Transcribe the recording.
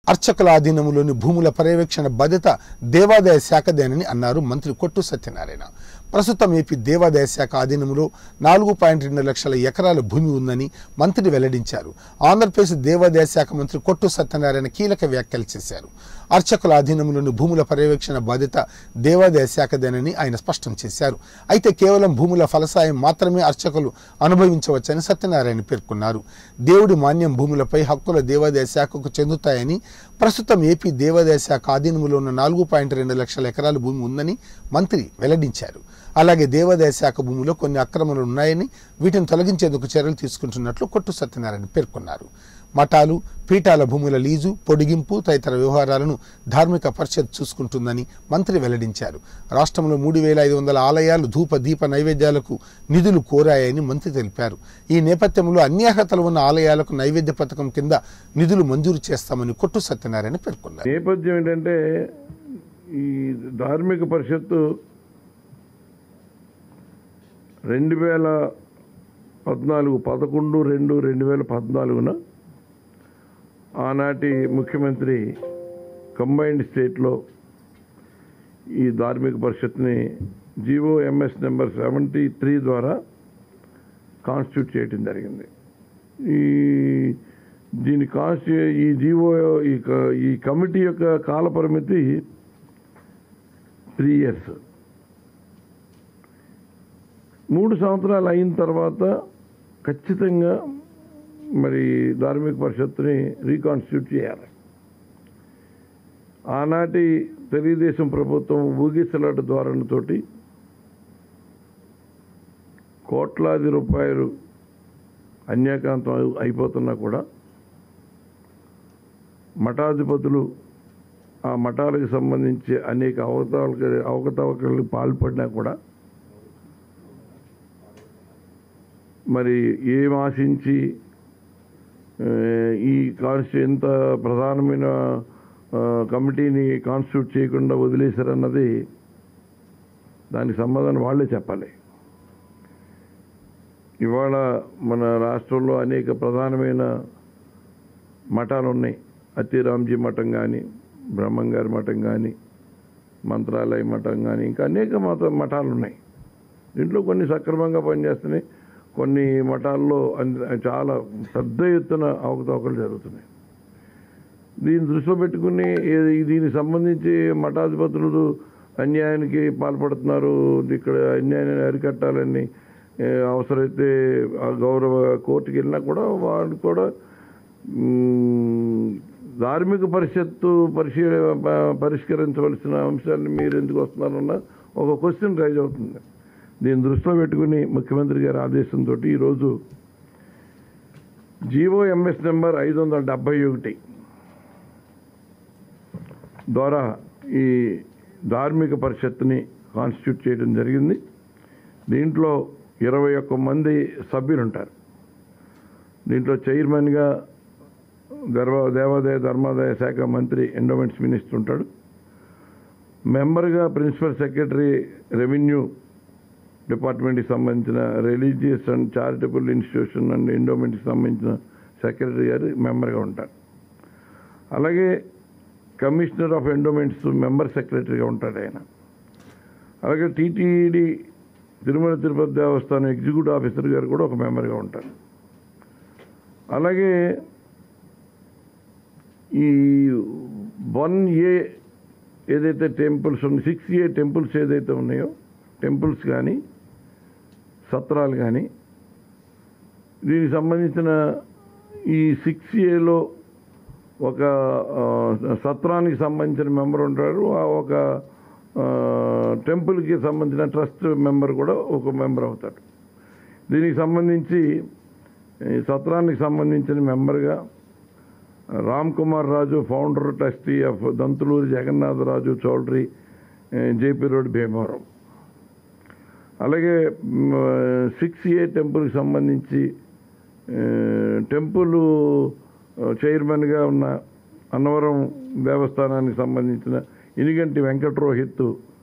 అర్చకుల ఆధీనంలోని భూముల పర్యవేక్షణ బాధ్యత దేవాదాయ శాఖదేనని అన్నారు మంత్రి కొట్టు సత్యనారాయణ ప్రస్తుతం ఏపీ దేవాదాయ శాఖ ఆధీనంలో నాలుగు పాయింట్ రెండు లక్షల ఎకరాల భూమి ఉందని మంత్రి వెల్లడించారు ఆంధ్రప్రదేశ్ దేవాదాయ శాఖ మంత్రి కొట్టు సత్యనారాయణ కీలక వ్యాఖ్యలు చేశారు అర్చకుల ఆధీనంలోని భూముల పర్యవేక్షణ బాధ్యత దేవాదాయ శాఖదేనని ఆయన స్పష్టం చేశారు అయితే కేవలం భూముల ఫలసాయం మాత్రమే అర్చకులు అనుభవించవచ్చని సత్యనారాయణ పేర్కొన్నారు దేవుడి మాన్యం భూములపై హక్కుల దేవాదాయ శాఖకు చెందుతాయని ప్రస్తుతం ఏపీ దేవాదాయ శాఖ ఆధీనంలో ఉన్న నాలుగు పాయింట్ రెండు లక్షల ఎకరాల భూమి ఉందని మంత్రి వెల్లడించారు అలాగే దేవాదాయ శాఖ భూమిలో కొన్ని అక్రమాలు ఉన్నాయని వీటిని తొలగించేందుకు చర్యలు తీసుకుంటున్నట్లు కొట్టు సత్యనారాయణ పేర్కొన్నారు మఠాలు పీఠాల భూముల లీజు పొడిగింపు తదితర వ్యవహారాలను ధార్మిక పరిషత్ చూసుకుంటుందని మంత్రి వెల్లడించారు రాష్ట్రంలో మూడు వేల ఐదు వందల ఆలయాలు ధూప దీప నైవేద్యాలకు నిధులు కోరాయని మంత్రి తెలిపారు ఈ నేపథ్యంలో అన్ని అర్హతలు ఉన్న ఆలయాలకు నైవేద్య పథకం కింద నిధులు మంజూరు చేస్తామని కొట్టు సత్యనారాయణ పేర్కొన్నారు నేపథ్యం ఏంటంటే ఈ ధార్మిక పరిషత్తు రెండు వేల పద్నాలుగు పదకొండు రెండు రెండు వేల పద్నాలుగున ఆనాటి ముఖ్యమంత్రి కంబైన్డ్ స్టేట్లో ఈ ధార్మిక పరిషత్ని GO MS number seventy three ద్వారా కాన్స్టిట్యూట్ చేయడం జరిగింది ఈ దీని కాన్స్టి ఈ జీవో ఈ క- ఈ కమిటీ యొక్క కాల పరిమితి త్రీ ఇయర్స్ మూడు సంవత్సరాలు అయిన తర్వాత ఖచ్చితంగా మరి ధార్మిక పరిషత్తుని రీకాన్స్టిట్యూట్ చేయాలి ఆనాటి తెలుగుదేశం ప్రభుత్వం ఊగిసలాట ధోరణితోటి కోట్లాది రూపాయలు అన్యాకాంతం అయి- అయిపోతున్నా కూడా మఠాధిపతులు ఆ మఠాలకు సంబంధించి అనేక అవకతవక అవకతవకలు పాల్పడినా కూడా మరి ఏం ఆశించి ఆ, ఈ కాన్స్టి ఎంత ప్రధానమైన ఆ, కమిటీని కాన్స్టిట్యూట్ చేయకుండా వదిలేశారన్నది దానికి సమాధానం వాళ్ళే చెప్పాలి ఇవాళ మన రాష్ట్రంలో అనేక ప్రధానమైన మఠాలు ఉన్నాయి అత్తిరాంజీ మఠం కానీ బ్రహ్మంగారి మఠం కానీ మంత్రాలయ మఠం కానీ ఇంకా అనేక మత మఠాలు ఉన్నాయి దీంట్లో కొన్ని సక్రమంగా పనిచేస్తున్నాయి కొన్ని మఠాల్లో అన్- చాలా పెద్ద ఎత్తున అవకతవకలు జరుగుతున్నాయి దీన్ని దృష్టిలో పెట్టుకుని ఏ- దీనికి సంబంధించి మఠాధిపతులు అన్యాయానికి పాల్పడుతున్నారు ఇక్కడ అన్యాయాన్ని అరికట్టాలని ఏ, అవసరమైతే ఆ గౌరవ కోర్టుకి వెళ్ళినా కూడా వాళ్ళు కూడా మ్, ధార్మిక పరిషత్తు పరిశీల ప- పరిష్కరించవలసిన అంశాన్ని మీరు ఎందుకు వస్తున్నారన్న ఒక క్వశ్చన్ రైజ్ అవుతుంది దీన్ని దృష్టిలో పెట్టుకుని ముఖ్యమంత్రి గారి ఆదేశంతో ఈరోజు జీవో ఎంఎస్ నెంబర్ ఐదు వందల డెబ్బై ఒకటి ద్వారా ఈ ధార్మిక పరిషత్తుని కాన్స్టిట్యూట్ చేయడం జరిగింది దీంట్లో ఇరవై ఒక్క మంది సభ్యులు ఉంటారు దీంట్లో చైర్మన్గా గర్వ దేవాదాయ ధర్మాదాయ శాఖ మంత్రి ఎండోమెంట్స్ మినిస్టర్ ఉంటాడు మెంబర్గా ప్రిన్సిపల్ సెక్రటరీ రెవెన్యూ డిపార్ట్మెంట్కి సంబంధించిన religious and charitable institution and ఎండోమెంట్కి సంబంధించిన సెక్రటరీ గారు మెంబర్గా ఉంటారు అలాగే కమిషనర్ ఆఫ్ ఎండోమెంట్స్ మెంబర్ సెక్రటరీగా ఉంటాడు ఆయన అలాగే టీటీడీ తిరుమల తిరుపతి దేవస్థానం ఎగ్జిక్యూటివ్ ఆఫీసర్ గారు కూడా ఒక మెంబర్గా ఉంటారు అలాగే ఈ వన్ ఏ ఏదైతే టెంపుల్స్ ఉన్నాయి సిక్స్ ఏ టెంపుల్స్ ఏదైతే ఉన్నాయో టెంపుల్స్ కానీ సత్రాలు కానీ దీనికి సంబంధించిన ఈ సిక్స్ ఏలో ఒక ఆ, సత్రానికి సంబంధించిన మెంబర్ ఉంటారు ఆ ఒక ఆ, టెంపుల్కి సంబంధించిన ట్రస్ట్ మెంబర్ కూడా ఒక మెంబర్ అవుతాడు దీనికి సంబంధించి ఈ సత్రానికి సంబంధించిన మెంబర్గా Ram Kumar Raju founder trustee of Dantuluri Jagannatharaju Chowdary JP road Bhimavaram అలాగే సిక్స్ ఏ టెంపుల్కి సంబంధించి ఆ, టెంపుల్ ఆ, చైర్మన్గా ఉన్న అన్నవరం దేవస్థానానికి సంబంధించిన ఇనిగంటి వెంకటరోహిత్